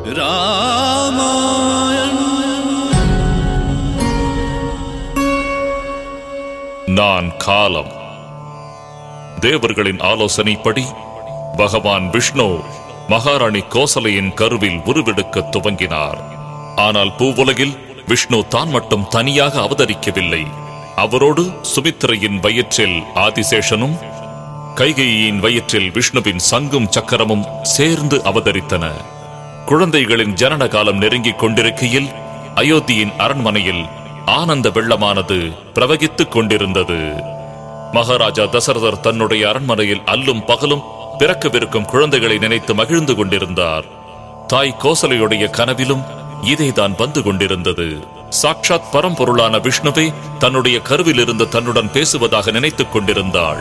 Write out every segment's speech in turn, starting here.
நான் காலம் தேவர்களின் ஆலோசனைப்படி பகவான் விஷ்ணு மகாராணி கோசலையின் கருவில் உருவெடுக்க துவங்கினார் ஆனால் பூவுலகில் விஷ்ணு தான் மட்டும் தனியாக அவதரிக்கவில்லை அவரோடு சுமித்திரையின் வயிற்றில் ஆதிசேஷனும் கைகையின் வயிற்றில் விஷ்ணுவின் சங்கும் சக்கரமும் சேர்ந்து அவதரித்தன குழந்தைகளின் ஜனன காலம் நெருங்கிக் கொண்டிருக்கையில் அயோத்தியின் அரண்மனையில் ஆனந்த வெள்ளமானது பிரவகித்துக் கொண்டிருந்தது மகாராஜா தசரதர் தன்னுடைய அரண்மனையில் அல்லும் பகலும் பிறக்கவிருக்கும் குழந்தைகளை நினைத்து மகிழ்ந்து கொண்டிருந்தார் தாய் கோசலையுடைய கனவிலும் இதேதான் வந்து கொண்டிருந்தது சாட்சாத் பரம்பொருளான விஷ்ணுவே தன்னுடைய கருவில் இருந்து தன்னுடன் பேசுவதாக நினைத்துக் கொண்டிருந்தாள்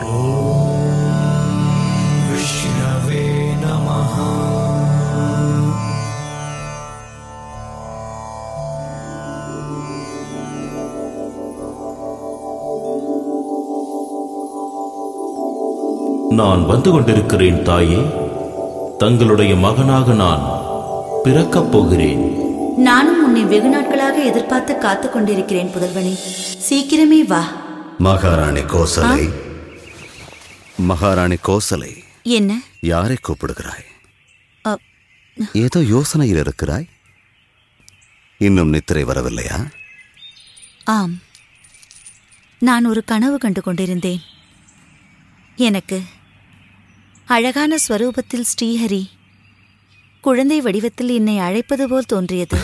विष्णवे नमः நான் வந்து கொண்டிருக்கிறேன் தாயே தங்களுடைய மகனாக நான் பிறக்கப் போகிறேன் நானும் உன்னை வெகு நாட்களாக எதிர்பார்த்து காத்துக் கொண்டிருக்கிறேன் புதல்வனே சீக்கிரமே வா மகாராணி கோசலை மகாராணி கோசலை என்ன யாரை கூப்பிடுகிறாய் அ, ஏதோ யோசனையில் இருக்கிறாய் இன்னும் நித்திரை வரவில்லையா ஆம் நான் ஒரு கனவு கண்டு கொண்டிருந்தேன் எனக்கு அழகான ஸ்வரூபத்தில் ஸ்ரீஹரி குழந்தை வடிவத்தில் என்னை அழைப்பது போல் தோன்றியது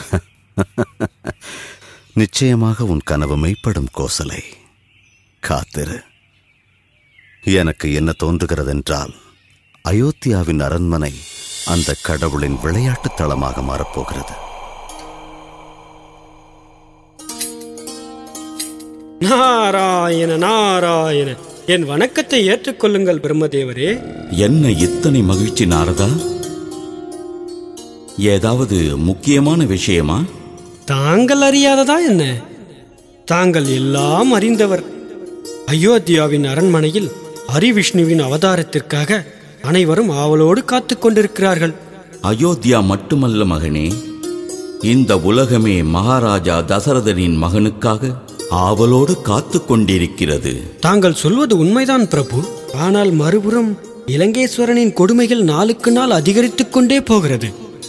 நிச்சயமாக உன் கனவு மெய்ப்படும் கோசலை காத்திரு எனக்கு என்ன தோன்றுகிறதென்றால் அயோத்தியாவின் அரண்மனை அந்த கடவுளின் விளையாட்டுத் தளமாக மாறப்போகிறது நாராயண நாராயண என் வணக்கத்தை ஏற்றுக்கொள்ளுங்கள் பிரம்மதேவரே என்ன இத்தனை மகிழ்ச்சி நாரதா ஏதாவது முக்கியமான விஷயமா தாங்கள் அறியாததா என்ன தாங்கள் எல்லாம் அறிந்தவர் அயோத்தியாவின் அரண்மனையில் ஹரிவிஷ்ணுவின் அவதாரத்திற்காக அனைவரும் ஆவலோடு காத்துக் கொண்டிருக்கிறார்கள் அயோத்தியா மட்டுமல்ல மகனே இந்த உலகமே மகாராஜா தசரதனின் மகனுக்காக ஆவலோடு காத்துக் கொண்டிருக்கிறது தாங்கள் சொல்வது உண்மைதான் பிரபு ஆனால் மறுபுறம் இலங்கேஸ்வரனின் கொடுமைகள் நாளுக்கு நாள் அதிகரித்துக் கொண்டே போகிறது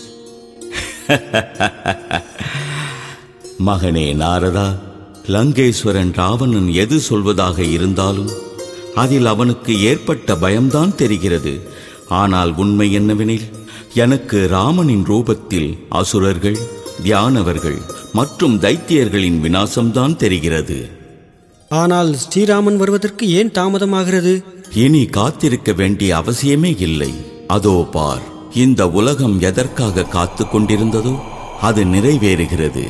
மகனே நாரதா லங்கேஸ்வரன் ராவணன் எது சொல்வதாக இருந்தாலும் அதில் அவனுக்கு ஏற்பட்ட பயம்தான் தெரிகிறது ஆனால் உண்மை என்னவெனில் எனக்கு ராமனின் ரூபத்தில் அசுரர்கள் தியானவர்கள் மற்றும் தைத்தியர்களின் வினாசம்தான் தெரிகிறது ஆனால் ஸ்ரீராமன் வருவதற்கு ஏன் தாமதமாகிறது இனி காத்திருக்க வேண்டிய அவசியமே இல்லை அதோ பார் இந்த உலகம் எதற்காக காத்து கொண்டிருந்ததோ அது நிறைவேறுகிறது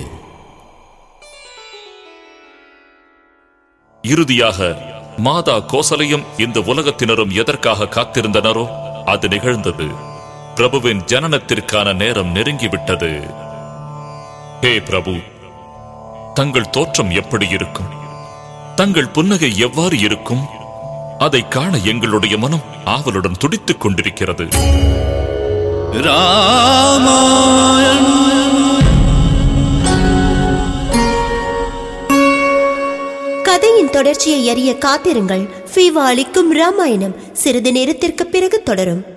இறுதியாக மாதா கோசலையும் இந்த உலகத்தினரும் எதற்காக காத்திருந்தனரோ அது நிகழ்ந்தது பிரபுவின் ஜனனத்திற்கான நேரம் நெருங்கிவிட்டது ஹே பிரபு தங்கள் தோற்றம் எப்படி இருக்கும் தங்கள் புன்னகை எவ்வாறு இருக்கும் அதை காண எங்களுடைய மனம் ஆவலுடன் துடித்துக் கொண்டிருக்கிறது கதையின் தொடர்ச்சியை அறிய காத்திருங்கள் ஃபீவா அளிக்கும் ராமாயணம் சிறிது நேரத்திற்கு பிறகு தொடரும்